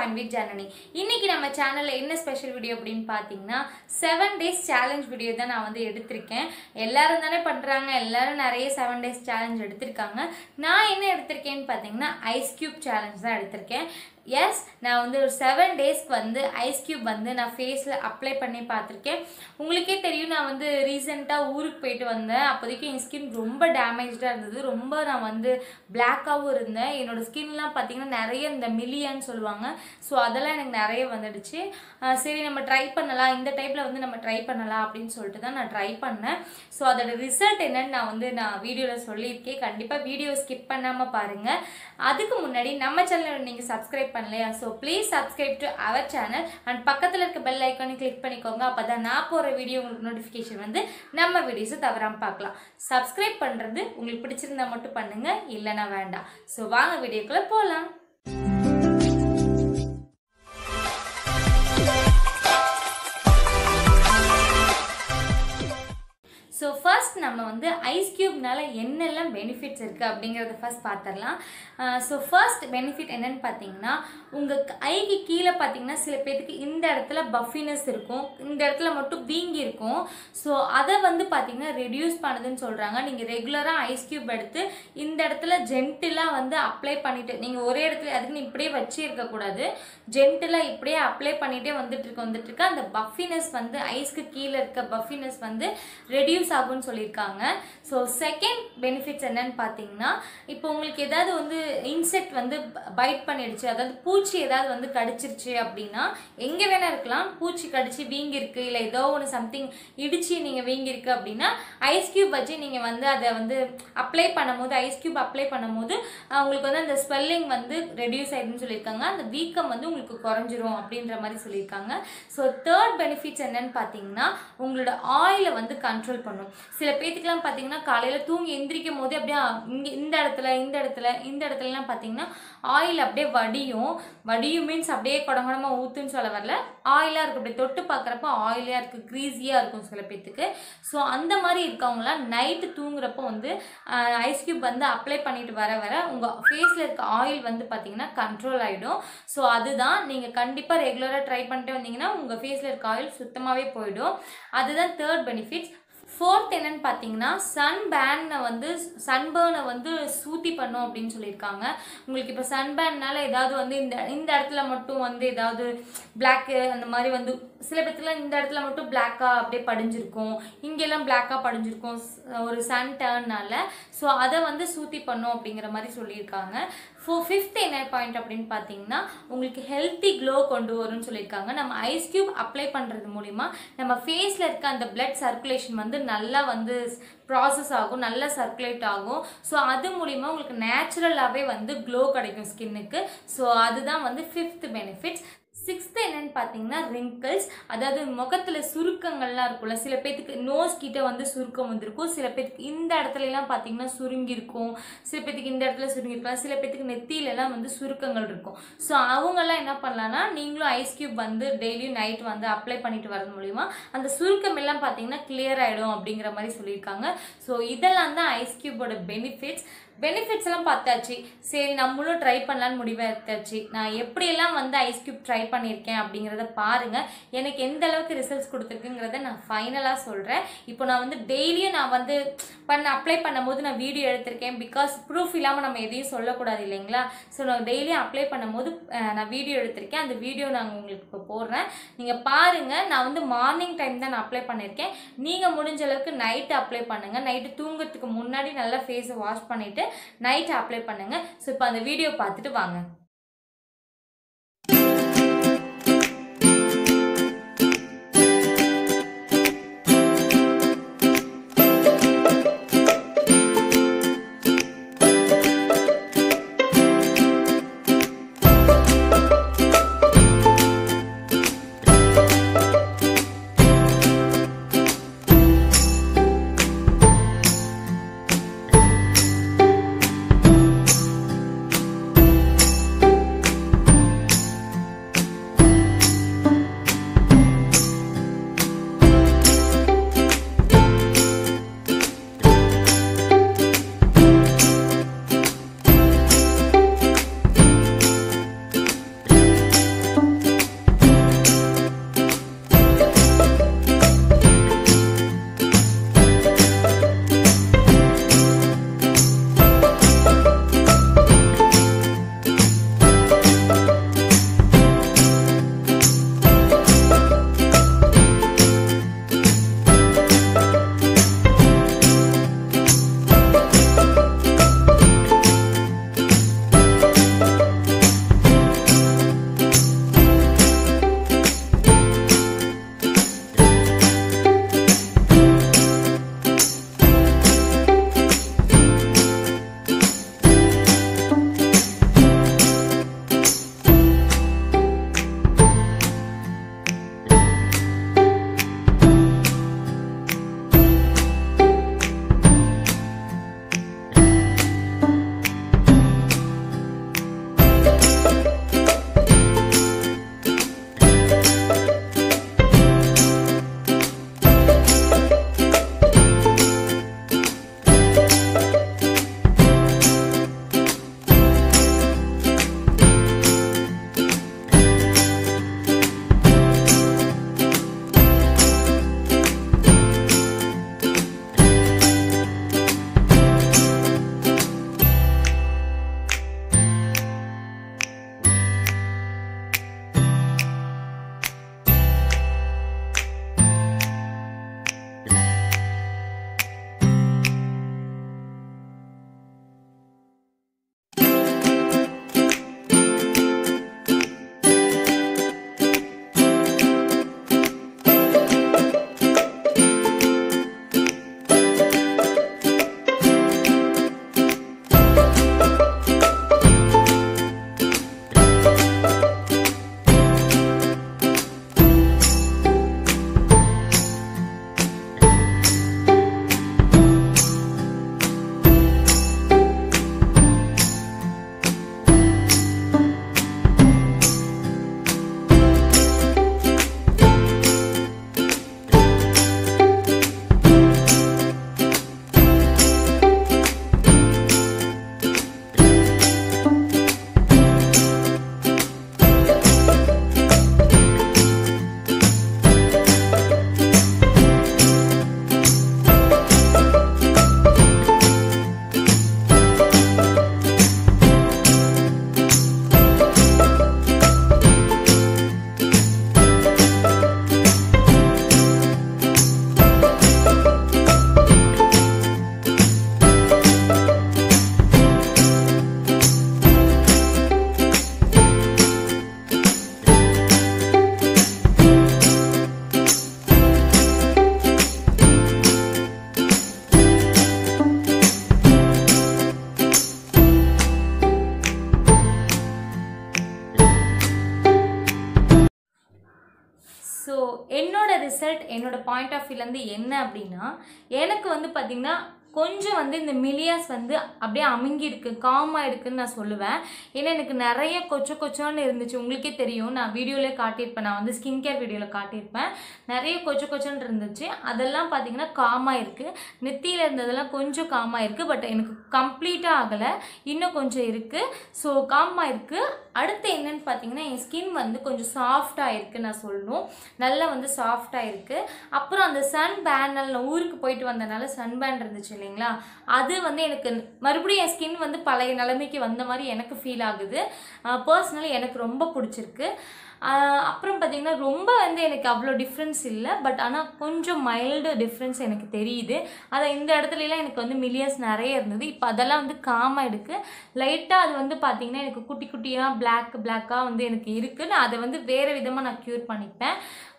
join with Janani இன்னைக்கு நம்ம சேனல்ல என்ன ஸ்பெஷல் வீடியோ அப்படின்னு பார்த்தீங்கன்னா செவன் டேஸ் சேலஞ்ச் வீடியோ தான் நான் வந்து எடுத்திருக்கேன் எல்லாரும் தானே பண்றாங்க எல்லாரும் நிறைய செவன் டேஸ் சேலஞ்ச் எடுத்திருக்காங்க நான் என்ன எடுத்திருக்கேன்னு பார்த்தீங்கன்னா ஐஸ் கியூப் சேலஞ்ச் தான் எடுத்திருக்கேன் எஸ் நான் வந்து ஒரு செவன் டேஸ்க்கு வந்து ஐஸ் கியூப் வந்து நான் ஃபேஸில் அப்ளை பண்ணி பார்த்துருக்கேன் உங்களுக்கே தெரியும் நான் வந்து ரீசெண்டாக ஊருக்கு போயிட்டு வந்தேன் அப்போதைக்கு என் ஸ்கின் ரொம்ப டேமேஜாக இருந்தது ரொம்ப நான் வந்து பிளாக்காகவும் இருந்தேன் என்னோட ஸ்கின்லாம் பார்த்தீங்கன்னா நிறைய இந்த மில்லியன்னு சொல்லுவாங்க ஸோ அதெல்லாம் எனக்கு நிறைய வந்துடுச்சு அஹ் சரி நம்ம ட்ரை பண்ணலாம் இந்த டைப்பில் வந்து நம்ம ட்ரை பண்ணலாம் அப்படின்னு சொல்லிட்டு தான் நான் ட்ரை பண்ணேன் ஸோ அதோட ரிசல்ட் என்னன்னு நான் வந்து நான் வீடியோவில் சொல்லியிருக்கேன் கண்டிப்பாக வீடியோ ஸ்கிப் பண்ணாமல் பாருங்கள் அதுக்கு முன்னாடி நம்ம சேனலை நீங்கள் சப்ஸ்கிரைப் பண்ணலையா so please subscribe to our channel and பக்கத்தில் இருக்க பெல் ஐக்கானை கிளிக் பண்ணிக்கோங்க அப்போ தான் நான் போகிற வீடியோ உங்களுக்கு நோட்டிஃபிகேஷன் வந்து நம்ம வீடியோஸை தவறாமல் பார்க்கலாம் சப்ஸ்கிரைப் பண்ணுறது உங்களுக்கு பிடிச்சிருந்தா மட்டும் பண்ணுங்கள் இல்லைன்னா வேண்டாம் ஸோ வாங்க வீடியோக்குள்ளே போகலாம் ஸோ ஃபர்ஸ்ட் நம்ம வந்து ஐஸ் க்யூப்னால என்னெல்லாம் பெனிஃபிட்ஸ் இருக்குது அப்படிங்கிறத ஃபர்ஸ்ட் பார்த்துடலாம் ஸோ ஃபர்ஸ்ட் பெனிஃபிட் என்னன்னு பார்த்தீங்கன்னா உங்கள் ஐக்கு கீழே பார்த்தீங்கன்னா சில பேர்த்துக்கு இந்த இடத்துல பஃபினஸ் இருக்கும் இந்த இடத்துல மட்டும் வீங்கி இருக்கும் ஸோ அதை வந்து பார்த்தீங்கன்னா ரெடியூஸ் பண்ணுதுன்னு சொல்கிறாங்க நீங்கள் ரெகுலராக ஐஸ் க்யூப் எடுத்து இந்த இடத்துல ஜென்டிலாக வந்து அப்ளை பண்ணிட்டு நீங்கள் ஒரே இடத்துல அதுக்கு நீ இப்படியே வச்சு இருக்கக்கூடாது ஜென்டிலாக இப்படியே அப்ளை பண்ணிகிட்டே வந்துட்டு இருக்க வந்துட்டு இருக்க அந்த பஃபினஸ் வந்து ஐஸ்க்கு கீழே இருக்க பஃபினஸ் வந்து ரெடியூஸ் யூஸ் ஆகும்னு சொல்லியிருக்காங்க ஸோ செகண்ட் பெனிஃபிட்ஸ் என்னன்னு பார்த்தீங்கன்னா இப்போ உங்களுக்கு ஏதாவது வந்து இன்செக்ட் வந்து பைட் பண்ணிடுச்சு அதாவது பூச்சி ஏதாவது வந்து கடிச்சிருச்சு அப்படின்னா எங்கே வேணா இருக்கலாம் பூச்சி கடிச்சு வீங்கிருக்கு இல்லை ஏதோ ஒன்று சம்திங் இடிச்சு நீங்கள் வீங்கிருக்கு அப்படின்னா ஐஸ் கியூப் வச்சு நீங்கள் வந்து அதை வந்து அப்ளை பண்ணும்போது ஐஸ் கியூப் அப்ளை பண்ணும்போது அஹ், உங்களுக்கு வந்து அந்த ஸ்வெல்லிங் வந்து ரெடியூஸ் ஆயிடுன்னு சொல்லியிருக்காங்க அந்த வீக்கம் வந்து உங்களுக்கு குறைஞ்சிரும் அப்படின்ற மாதிரி சொல்லியிருக்காங்க ஸோ தேர்ட் பெனிஃபிட்ஸ் என்னன்னு பார்த்தீங்கன்னா உங்களோட ஆயிலை வந்து கண்ட்ரோல் பண்ணும் சில பேத்துக்குலாம் பார்த்தீங்கன்னா காலையில் தூங்கி எந்திரிக்கும் போதே அப்படியே இங்கே இந்த இடத்துல இந்த இடத்துல இந்த இடத்துலலாம் பார்த்தீங்கன்னா ஆயில் அப்படியே வடியும் வடியும் மீன்ஸ் அப்படியே குடங்குடமாக ஊற்றுன்னு சொல்ல வரல ஆயிலாக இருக்கும் அப்படியே தொட்டு பார்க்குறப்ப ஆயிலாக இருக்குது க்ரீஸியாக இருக்கும் சில பேத்துக்கு ஸோ அந்த மாதிரி இருக்கவங்களாம் நைட்டு தூங்குறப்போ வந்து ஐஸ் கியூப் வந்து அப்ளை பண்ணிட்டு வர வர உங்கள் ஃபேஸில் இருக்க ஆயில் வந்து பார்த்தீங்கன்னா கண்ட்ரோல் ஆகிடும் ஸோ அதுதான் நீங்கள் கண்டிப்பாக ரெகுலராக ட்ரை பண்ணிட்டு வந்தீங்கன்னா உங்கள் ஃபேஸில் இருக்க ஆயில் சுத்தமாகவே போயிடும் அதுதான் தேர்ட் பெனிஃபிட்ஸ் ஃபோர்த் என்னன்னு பார்த்தீங்கன்னா சன் பேனை வந்து சன்பேர்னை வந்து சூத்தி பண்ணும் அப்படின்னு சொல்லியிருக்காங்க உங்களுக்கு இப்போ சன்பேன்னால ஏதாவது வந்து இந்த இந்த இடத்துல மட்டும் வந்து ஏதாவது பிளாக்கு அந்த மாதிரி வந்து சில பேத்துல இந்த இடத்துல மட்டும் பிளாக்காக அப்படியே படிஞ்சிருக்கும் இங்கெல்லாம் பிளாக்காக படிஞ்சிருக்கும் ஸ்- ஒரு சன் டேர்னால ஸோ அதை வந்து சூத்தி பண்ணும் அப்படிங்கிற மாதிரி சொல்லியிருக்காங்க ஃபோ ஃபிஃப்த் என்ன பாயிண்ட் அப்படின்னு பார்த்தீங்கன்னா உங்களுக்கு ஹெல்த்தி க்ளோ கொண்டு வரும்னு சொல்லியிருக்காங்க நம்ம ஐஸ் கியூப் அப்ளை பண்ணுறது மூலிமா நம்ம ஃபேஸில் இருக்க அந்த பிளட் சர்க்குலேஷன் வந்து நல்லா வந்து ப்ராசஸ் ஆகும் நல்லா சர்க்குலேட் ஆகும் ஸோ அது மூலிமா உங்களுக்கு நேச்சுரலாகவே வந்து க்ளோ கிடைக்கும் ஸ்கின்னுக்கு ஸோ அதுதான் வந்து ஃபிஃப்த் பெனிஃபிட்ஸ் சிக்ஸ்த்து என்னன்னு பார்த்தீங்கன்னா ரிங்கிள்ஸ் அதாவது முகத்தில் சுருக்கங்கள்லாம் இருக்கும்ல சில பேத்துக்கு நோஸ் கிட்ட வந்து சுருக்கம் வந்திருக்கும் சில பேத்துக்கு இந்த இடத்துலலாம் பார்த்தீங்கன்னா சுருங்கியிருக்கும் சில பேத்துக்கு இந்த இடத்துல சுருங்கிருக்கலாம் சில பேத்துக்கு நெத்தியிலலாம் வந்து சுருக்கங்கள் இருக்கும் ஸோ அவங்கெல்லாம் என்ன பண்ணலாம்னா நீங்களும் ஐஸ் கியூப் வந்து டெய்லியும் நைட் வந்து அப்ளை பண்ணிட்டு வரது மூலிமா அந்த சுருக்கம் எல்லாம் பார்த்தீங்கன்னா கிளியர் ஆகிடும் அப்படிங்கிற மாதிரி சொல்லியிருக்காங்க ஸோ இதெல்லாம் தான் ஐஸ் கியூபோட பெனிஃபிட்ஸ் பெனிஃபிட்ஸ் எல்லாம் பார்த்தாச்சு சரி நம்மளும் ட்ரை பண்ணலான்னு முடிவு எடுத்தாச்சு நான் எப்படியெல்லாம் வந்து ஐஸ் கியூப் ட்ரை பண்ணியிருக்கேன் அப்படிங்கிறத பாருங்க எனக்கு எந்த அளவுக்கு ரிசல்ட்ஸ் கொடுத்துருக்குங்கிறத நான் ஃபைனலாக சொல்கிறேன் இப்போ நான் வந்து டெய்லியும் நான் வந்து பண்ண அப்ளை பண்ணும்போது நான் வீடியோ எடுத்திருக்கேன் பிகாஸ் ப்ரூஃப் இல்லாமல் நம்ம எதையும் சொல்லக்கூடாது இல்லைங்களா ஸோ நான் டெய்லியும் அப்ளை பண்ணும்போது அஹ், நான் வீடியோ எடுத்திருக்கேன் அந்த வீடியோ நான் உங்களுக்கு இப்போ போடுறேன் நீங்கள் பாருங்கள் நான் வந்து மார்னிங் டைம் தான் நான் அப்ளை பண்ணியிருக்கேன் நீங்கள் முடிஞ்ச அளவுக்கு நைட்டு அப்ளை பண்ணுங்கள் நைட்டு தூங்குறதுக்கு முன்னாடி நல்லா ஃபேஸை வாஷ் பண்ணிவிட்டு நைட்டு அப்ளை பண்ணுங்கள் ஸோ இப்போ அந்த வீடியோ பார்த்துட்டு வாங்க ஸோ என்னோட ரிசல்ட் என்னோட பாயிண்ட் ஆஃப் வியூலேருந்து என்ன அப்படின்னா எனக்கு வந்து பார்த்திங்கன்னா கொஞ்சம் வந்து இந்த மிலியாஸ் வந்து அப்படியே அமுங்கி இருக்கு காமாக இருக்குன்னு நான் சொல்லுவேன் ஏன்னா எனக்கு நிறைய கொச்ச கொச்சோன்னு இருந்துச்சு உங்களுக்கே தெரியும் நான் வீடியோவிலே காட்டியிருப்பேன் நான் வந்து ஸ்கின் கேர் வீடியோவில் காட்டியிருப்பேன் நிறைய கொச்ச கொச்சோன்னு இருந்துச்சு அதெல்லாம் பார்த்தீங்கன்னா காமாக இருக்குது நெத்தியில் இருந்ததெல்லாம் கொஞ்சம் காமாக இருக்குது பட் எனக்கு கம்ப்ளீட்டாக ஆகலை இன்னும் கொஞ்சம் இருக்குது ஸோ காமாக இருக்குது அடுத்து என்னன்னு பார்த்தீங்கன்னா என் ஸ்கின் வந்து கொஞ்சம் சாஃப்டாக இருக்குது நான் சொல்லணும் நல்லா வந்து சாஃப்டாக இருக்குது அப்புறம் அந்த சன் பேனல் நான் ஊருக்கு போயிட்டு வந்தனால சன் பேன் இருந்துச்சு இல்லைங்களா அது வந்து எனக்கு மறுபடியும் என் ஸ்கின் வந்து பழைய நிலைமைக்கு வந்த மாதிரி எனக்கு ஃபீல் ஆகுது பர்சனலி எனக்கு ரொம்ப பிடிச்சிருக்கு ஆஹ் அப்புறம் பார்த்தீங்கன்னா ரொம்ப வந்து எனக்கு அவ்வளோ டிஃப்ரென்ஸ் இல்லை பட் ஆனால் கொஞ்சம் மைல்டு டிஃப்ரென்ஸ் எனக்கு தெரியுது அதை இந்த இடத்துலலாம் எனக்கு வந்து மில்லியர்ஸ் நிறைய இருந்தது இப்போ அதெல்லாம் வந்து காமாக இருக்குது லைட்டாக அது வந்து பார்த்தீங்கன்னா எனக்கு குட்டி குட்டியாக பிளாக் பிளாக்காக வந்து எனக்கு இருக்குது நான் அதை வந்து வேறு விதமாக நான் க்யூர் பண்ணிப்பேன்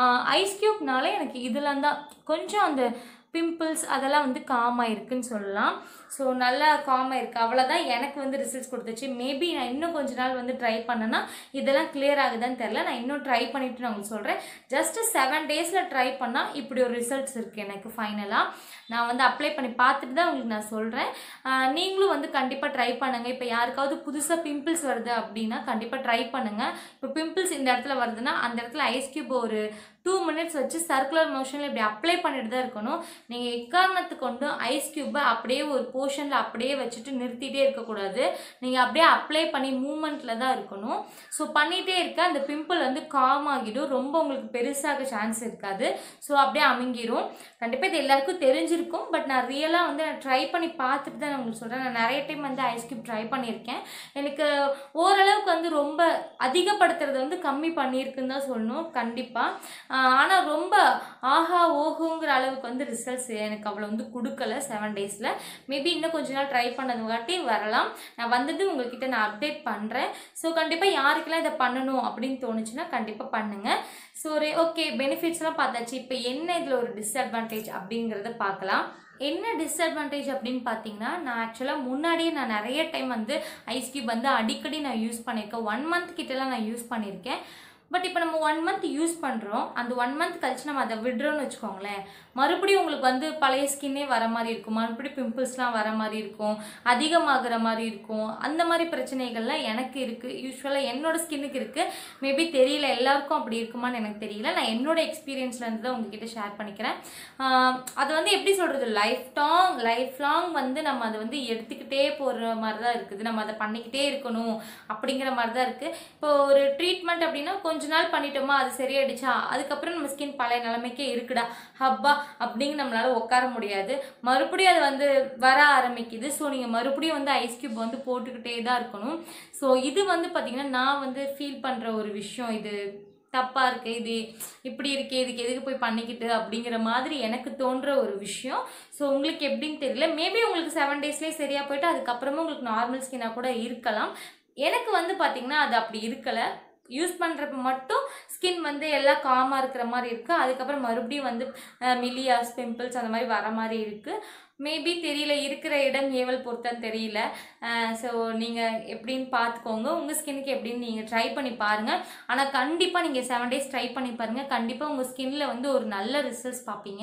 ஐஸ் க்யூப்னால எனக்கு இதெல்லாம் தான் கொஞ்சம் அந்த பிம்பிள்ஸ் அதெல்லாம் வந்து காமாக இருக்குன்னு சொல்லலாம் ஸோ நல்லா காமாக இருக்குது அவ்வளோதான் எனக்கு வந்து ரிசல்ட்ஸ் கொடுத்துச்சு மேபி நான் இன்னும் கொஞ்ச நாள் வந்து ட்ரை பண்ணேன்னா இதெல்லாம் கிளியர் ஆகுதான்னு தெரில நான் இன்னும் ட்ரை பண்ணிவிட்டு நான் உங்களுக்கு சொல்கிறேன் ஜஸ்ட்டு செவன் டேஸில் ட்ரை பண்ணால் இப்படி ஒரு ரிசல்ட்ஸ் இருக்குது எனக்கு ஃபைனலாக நான் வந்து அப்ளை பண்ணி பார்த்துட்டு தான் உங்களுக்கு நான் சொல்கிறேன் நீங்களும் வந்து கண்டிப்பாக ட்ரை பண்ணுங்கள் இப்போ யாருக்காவது புதுசாக பிம்பிள்ஸ் வருது அப்படின்னா கண்டிப்பாக ட்ரை பண்ணுங்கள் இப்போ பிம்பிள்ஸ் இந்த இடத்துல வருதுன்னா அந்த இடத்துல ஐஸ் கியூப் ஒரு டூ மினிட்ஸ் வச்சு சர்க்குலர் மோஷனில் இப்படி அப்ளை பண்ணிட்டு தான் இருக்கணும் நீங்கள் எக்காரணத்து கொண்டு ஐஸ் க்யூப்பை அப்படியே ஒரு போர்ஷனில் அப்படியே வச்சுட்டு நிறுத்திட்டே இருக்கக்கூடாது நீங்கள் அப்படியே அப்ளை பண்ணி மூமெண்ட்டில் தான் இருக்கணும் ஸோ பண்ணிகிட்டே இருக்க அந்த பிம்பிள் வந்து காம் ஆகிடும் ரொம்ப உங்களுக்கு பெருசாக சான்ஸ் இருக்காது ஸோ அப்படியே அமுங்கிரும் கண்டிப்பாக இது எல்லாருக்கும் தெரிஞ்சிருக்கும் பட் நான் ரியலாக வந்து நான் ட்ரை பண்ணி பார்த்துட்டு தான் நான் உங்களுக்கு சொல்கிறேன் நான் நிறைய டைம் வந்து ஐஸ் க்யூப் ட்ரை பண்ணியிருக்கேன் எனக்கு ஓரளவுக்கு வந்து ரொம்ப அதிகப்படுத்துறத வந்து கம்மி பண்ணியிருக்குன்னு தான் சொல்லணும் கண்டிப்பாக ஆனால் ரொம்ப ஆஹா ஓஹோங்கிற அளவுக்கு வந்து ரிசல்ட்ஸ் எனக்கு அவ்வளோ வந்து கொடுக்கல செவன் டேஸில் மேபி இன்னும் கொஞ்ச நாள் ட்ரை பண்ணதுங்காட்டி வரலாம் நான் வந்தது உங்ககிட்ட நான் அப்டேட் பண்ணுறேன் ஸோ கண்டிப்பாக யாருக்கெல்லாம் இதை பண்ணணும் அப்படின்னு தோணுச்சுன்னா கண்டிப்பாக பண்ணுங்கள் ஸோ ஒரு ஓகே பெனிஃபிட்ஸ்லாம் பார்த்தாச்சு இப்போ என்ன இதில் ஒரு டிஸ்அட்வான்டேஜ் அப்படிங்கிறத பார்க்கலாம் என்ன டிஸ்அட்வான்டேஜ் அப்படின்னு பார்த்தீங்கன்னா நான் ஆக்சுவலாக முன்னாடியே நான் நிறைய டைம் வந்து ஐஸ் கியூப் வந்து அடிக்கடி நான் யூஸ் பண்ணியிருக்கேன் ஒன் மந்த் கிட்டலாம் நான் யூஸ் பண்ணியிருக்கேன் பட் இப்போ நம்ம ஒன் மந்த் யூஸ் பண்ணுறோம் அந்த ஒன் மந்த் கழிச்சு நம்ம அதை விடுறோம்னு வச்சுக்கோங்களேன் மறுபடியும் உங்களுக்கு வந்து பழைய ஸ்கின்னே வர மாதிரி இருக்கும் மறுபடியும் பிம்பிள்ஸ்லாம் வர மாதிரி இருக்கும் அதிகமாகிற மாதிரி இருக்கும் அந்த மாதிரி பிரச்சனைகள்லாம் எனக்கு இருக்குது யூஸ்வலாக என்னோட ஸ்கின்னுக்கு இருக்குது மேபி தெரியல எல்லாருக்கும் அப்படி இருக்குமான்னு எனக்கு தெரியல நான் என்னோட எக்ஸ்பீரியன்ஸ்லேருந்து தான் உங்ககிட்ட ஷேர் பண்ணிக்கிறேன் ஆஹ் அது வந்து எப்படி சொல்கிறது லைஃப் டாங் லைஃப் லாங் வந்து நம்ம அதை வந்து எடுத்துக்கிட்டே போகிற மாதிரி தான் இருக்குது நம்ம அதை பண்ணிக்கிட்டே இருக்கணும் அப்படிங்கிற மாதிரி தான் இருக்குது இப்போ ஒரு ட்ரீட்மெண்ட் அப்படின்னா கொஞ்ச நாள் பண்ணிட்டோமா அது சரியாயிடுச்சா அதுக்கப்புறம் நம்ம ஸ்கின் பழைய நிலைமைக்கே இருக்குடா ஹப்பா அப்படிங்க நம்மளால உட்கார முடியாது மறுபடியும் அது வந்து வர ஆரம்பிக்குது ஸோ நீங்கள் மறுபடியும் வந்து ஐஸ் கியூப் வந்து போட்டுக்கிட்டே தான் இருக்கணும் ஸோ இது வந்து பார்த்திங்கன்னா நான் வந்து ஃபீல் பண்ணுற ஒரு விஷயம் இது தப்பாக இருக்கு இது இப்படி இருக்கே இதுக்கு எதுக்கு போய் பண்ணிக்கிட்டு அப்படிங்கிற மாதிரி எனக்கு தோன்ற ஒரு விஷயம் ஸோ உங்களுக்கு எப்படின்னு தெரியல மேபி உங்களுக்கு செவன் டேஸ்லேயே சரியாக போயிட்டு அதுக்கப்புறமா உங்களுக்கு நார்மல் ஸ்கின்னாக கூட இருக்கலாம் எனக்கு வந்து பார்த்திங்கன்னா அது அப்படி இருக்கலை யூஸ் பண்ணுறப்ப மட்டும் ஸ்கின் வந்து எல்லாம் காமாக இருக்கிற மாதிரி இருக்குது அதுக்கப்புறம் மறுபடியும் வந்து மில்லியாஸ் பிம்பிள்ஸ் அந்த மாதிரி வர மாதிரி இருக்குது மேபி தெரியல இருக்கிற இடம் ஏவல் பொறுத்தான்னு தெரியல ஸோ நீங்கள் எப்படின்னு பார்த்துக்கோங்க உங்கள் ஸ்கின்னுக்கு எப்படின்னு நீங்கள் ட்ரை பண்ணி பாருங்கள் ஆனால் கண்டிப்பாக நீங்கள் செவன் டேஸ் ட்ரை பண்ணி பாருங்கள் கண்டிப்பாக உங்கள் ஸ்கின்ல வந்து ஒரு நல்ல ரிசல்ட்ஸ் பார்ப்பீங்க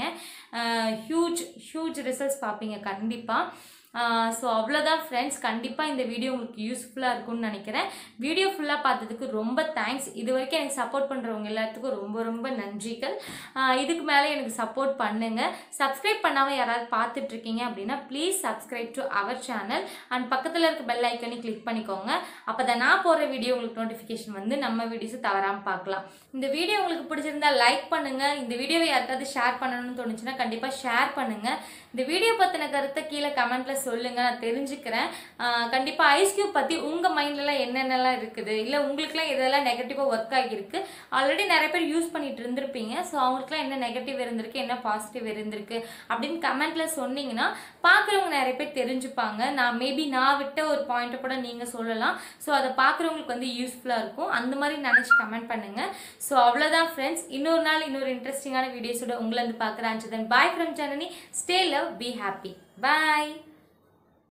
ஹியூஜ் ஹியூஜ் ரிசல்ட்ஸ் பார்ப்பீங்க கண்டிப்பாக ஸோ அவ்வளோதான் ஃப்ரெண்ட்ஸ் கண்டிப்பாக இந்த வீடியோ உங்களுக்கு யூஸ்ஃபுல்லாக இருக்கும்னு நினைக்கிறேன் வீடியோ ஃபுல்லாக பார்த்ததுக்கு ரொம்ப தேங்க்ஸ் இது வரைக்கும் எனக்கு சப்போர்ட் பண்ணுறவங்க எல்லாத்துக்கும் ரொம்ப ரொம்ப நன்றிகள் ஆஹ் இதுக்கு மேலே எனக்கு சப்போர்ட் பண்ணுங்கள் சப்ஸ்கிரைப் பண்ணாமல் யாராவது பார்த்துட்டு இருக்கீங்க அப்படின்னா please subscribe to our channel and பக்கத்தில் இருக்க பெல் ஐக்கனை கிளிக் பண்ணிக்கோங்க அப்போ தான் நான் போடுற வீடியோ உங்களுக்கு நோட்டிஃபிகேஷன் வந்து நம்ம வீடியோஸை தவறாமல் பார்க்கலாம் இந்த வீடியோ உங்களுக்கு பிடிச்சிருந்தா லைக் பண்ணுங்கள் இந்த வீடியோவை யாருக்காவது ஷேர் பண்ணணும்னு தோணுச்சுன்னா கண்டிப்பாக ஷேர் பண்ணுங்கள் இந்த வீடியோ பற்றின கருத்தை கீழே கமெண்ட்டில் சொல்லுங்கள் நான் தெரிஞ்சுக்கிறேன் ஆஹ் கண்டிப்பா ஐஸ் கியூப் பற்றி உங்கள் மைண்ட்லலாம் என்னென்னலாம் இருக்குது இல்லை உங்களுக்குலாம் இதெல்லாம் நெகட்டிவாக ஒர்க் ஆகியிருக்கு ஆல்ரெடி நிறைய பேர் யூஸ் பண்ணிட்டு இருந்திருப்பீங்க ஸோ அவங்களுக்குலாம் என்ன நெகட்டிவ் இருந்திருக்கு என்ன பாசிட்டிவ் இருந்திருக்கு அப்படின்னு கமெண்ட்டில் சொன்னீங்கன்னா பார்க்குறவங்க நிறைய பேர் தெரிஞ்சுப்பாங்க நான் மேபி நான் விட்ட ஒரு பாயிண்ட்டை கூட நீங்கள் சொல்லலாம் ஸோ அதை பார்க்குறவங்களுக்கு வந்து யூஸ்ஃபுல்லாக இருக்கும் அந்த மாதிரி நினச்சி கமெண்ட் பண்ணுங்கள் ஸோ அவ்வளோதான் ஃப்ரெண்ட்ஸ் இன்னொரு நாள் இன்னொரு இன்ட்ரெஸ்டிங்கான வீடியோஸோட உங்களை வந்து பார்க்குறேன் then bye from Janani stay love be happy bye